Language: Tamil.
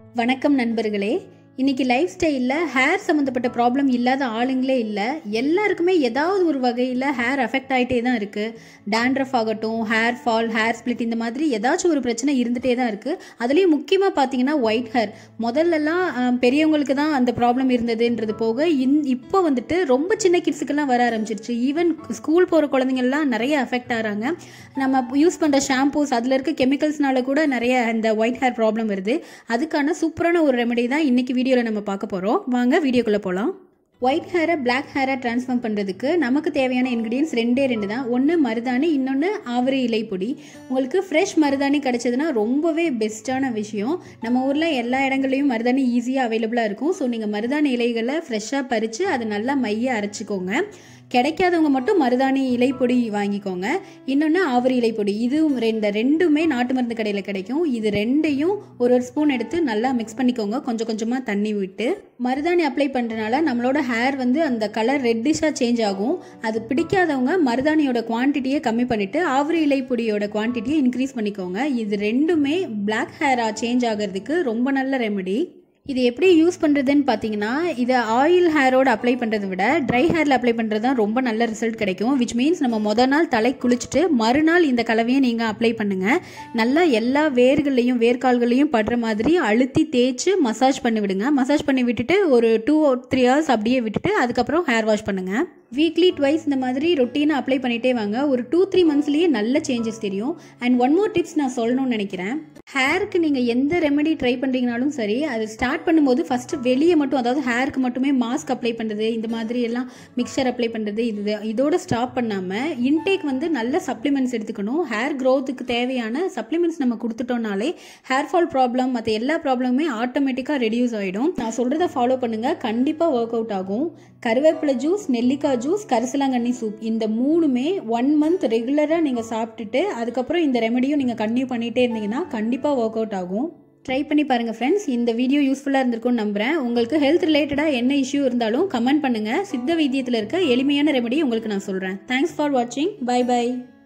வணக்கம் நண்பர்களே இன்னைக்கு லைஃப் ஸ்டைலில் ஹேர் சம்மந்தப்பட்ட ப்ராப்ளம் இல்லாத ஆளுங்களே இல்லை எல்லாருக்குமே ஏதாவது ஒரு வகையில் ஹேர் அஃபெக்ட் ஆகிட்டே தான் இருக்குது டேண்ட்ரஃப் ஆகட்டும் ஹேர் ஃபால் ஹேர் ஸ்ப்ளிட் இந்த மாதிரி ஏதாச்சும் ஒரு பிரச்சனை இருந்துகிட்டே தான் இருக்குது அதுலேயும் முக்கியமாக பார்த்தீங்கன்னா ஒயிட் ஹேர் முதல்லலாம் ஆம், பெரியவங்களுக்கு தான் அந்த ப்ராப்ளம் இருந்ததுன்றது போக இன் இப்போ வந்துட்டு ரொம்ப சின்ன கிட்ஸுக்கெல்லாம் வர ஆரம்பிச்சிருச்சு ஈவன் ஸ்கூல் போகிற குழந்தைங்கள்லாம் நிறைய அஃபெக்ட் ஆகிறாங்க நம்ம யூஸ் பண்ணுற ஷாம்பூஸ் அதில் இருக்க கெமிக்கல்ஸ்னால கூட நிறைய இந்த ஒயிட் ஹேர் ப்ராப்ளம் வருது அதுக்கான சூப்பரான ஒரு ரெமெடி தான் இன்னைக்கு வீடியோவில் நம்ம பார்க்க போகிறோம் வாங்க வீடியோக்குள்ளே போகலாம் ஒயிட் ஹேரை பிளாக் ஹேரை ட்ரான்ஸ்ஃபார்ம் பண்ணுறதுக்கு நமக்கு தேவையான இன்க்ரீடியன்ஸ் ரெண்டே ரெண்டு தான் ஒன்று மருதாணி இன்னொன்று ஆவரி இலை பொடி உங்களுக்கு ஃப்ரெஷ் மருதாணி கிடைச்சதுன்னா ரொம்பவே பெஸ்ட்டான விஷயம் நம்ம ஊரில் எல்லா இடங்கள்லையும் மருதாணி ஈஸியாக அவைலபிளாக இருக்கும் ஸோ நீங்கள் மருதாணி இலைகளை ஃப்ரெஷ்ஷாக பறித்து அதை நல்லா மைய அரைச்சிக்கோங்க கிடைக்காதவங்க மட்டும் மருதாணி இலைப்பொடி வாங்கிக்கோங்க இன்னொன்று ஆவரி இலைப்பொடி இதுவும் ரெண்டு ரெண்டுமே நாட்டு மருந்து கடையில் கிடைக்கும் இது ரெண்டையும் ஒரு ஒரு ஸ்பூன் எடுத்து நல்லா மிக்ஸ் பண்ணிக்கோங்க கொஞ்சம் கொஞ்சமாக தண்ணி விட்டு மருதாணி அப்ளை பண்ணுறனால நம்மளோட ஹேர் வந்து அந்த கலர் ரெட்டிஷாக சேஞ்ச் ஆகும் அது பிடிக்காதவங்க மருதாணியோட குவான்டிட்டியை கம்மி பண்ணிவிட்டு ஆவரி இலைப்பொடியோட குவான்டிட்டியை இன்க்ரீஸ் பண்ணிக்கோங்க இது ரெண்டுமே பிளாக் ஹேராக சேஞ்ச் ஆகிறதுக்கு ரொம்ப நல்ல ரெமெடி இது எப்படி யூஸ் பண்ணுறதுன்னு பார்த்தீங்கன்னா இதை ஆயில் ஹேரோட அப்ளை பண்ணுறதை விட ட்ரை ஹேரில் அப்ளை பண்ணுறது தான் ரொம்ப நல்ல ரிசல்ட் கிடைக்கும் விச் மீன்ஸ் நம்ம முத நாள் தலை குளிச்சுட்டு மறுநாள் இந்த கலவையை நீங்கள் அப்ளை பண்ணுங்கள் நல்லா எல்லா வேர்கள்லையும் வேர்க்கால்களையும் படுற மாதிரி அழுத்தி தேய்ச்சி மசாஜ் பண்ணி விடுங்க மசாஜ் பண்ணி விட்டுட்டு ஒரு டூ த்ரீ ஹவர்ஸ் அப்படியே விட்டுட்டு அதுக்கப்புறம் ஹேர் வாஷ் பண்ணுங்கள் வீக்லி ட்வைஸ் இந்த மாதிரி ரொட்டீனாக அப்ளை பண்ணிகிட்டே வாங்க ஒரு டூ த்ரீ மந்த்ஸ்லேயே நல்ல சேஞ்சஸ் தெரியும் அண்ட் ஒன் மோர் டிப்ஸ் நான் சொல்லணும்னு நினைக்கிறேன் ஹேருக்கு நீங்கள் எந்த ரெமெடி ட்ரை பண்ணுறீங்கனாலும் சரி அது ஸ்டார்ட் பண்ணும்போது ஃபஸ்ட்டு வெளியே மட்டும் அதாவது ஹேருக்கு மட்டுமே மாஸ்க் அப்ளை பண்ணுறது இந்த மாதிரி எல்லாம் மிக்சர் அப்ளை பண்ணுறது இது இதோட ஸ்டாப் பண்ணாமல் இன்டேக் வந்து நல்ல சப்ளிமெண்ட்ஸ் எடுத்துக்கணும் ஹேர் க்ரோத்துக்கு தேவையான சப்ளிமெண்ட்ஸ் நம்ம கொடுத்துட்டோம்னாலே ஹேர் ஃபால் ப்ராப்ளம் மற்ற எல்லா ப்ராப்ளமுமே ஆட்டோமேட்டிக்காக ரெடியூஸ் ஆகிடும் நான் சொல்கிறத ஃபாலோ பண்ணுங்கள் கண்டிப்பாக ஒர்க் அவுட் ஆகும் கருவேப்பிலை ஜூஸ் நெல்லிக்காய் ஜூஸ் கரிசலாங்கண்ணி சூப் இந்த மூணுமே ஒன் மந்த் ரெகுலராக நீங்கள் சாப்பிட்டுட்டு அதுக்கப்புறம் இந்த ரெமெடியும் நீங்கள் கன்டினியூ பண்ணிகிட்டே இருந்தீங்கன்னா கண்டிப்பாக ஒர்க் அவுட் ஆகும் ட்ரை பண்ணி பாருங்கள் ஃப்ரெண்ட்ஸ் இந்த வீடியோ யூஸ்ஃபுல்லாக இருந்திருக்கும்னு நம்புகிறேன் உங்களுக்கு ஹெல்த் ரிலேட்டடாக என்ன இஷ்யூ இருந்தாலும் கமெண்ட் பண்ணுங்கள் சித்த வைத்தியத்தில் இருக்க எளிமையான ரெமெடி உங்களுக்கு நான் சொல்கிறேன் தேங்க்ஸ் ஃபார் வாட்சிங் பை பை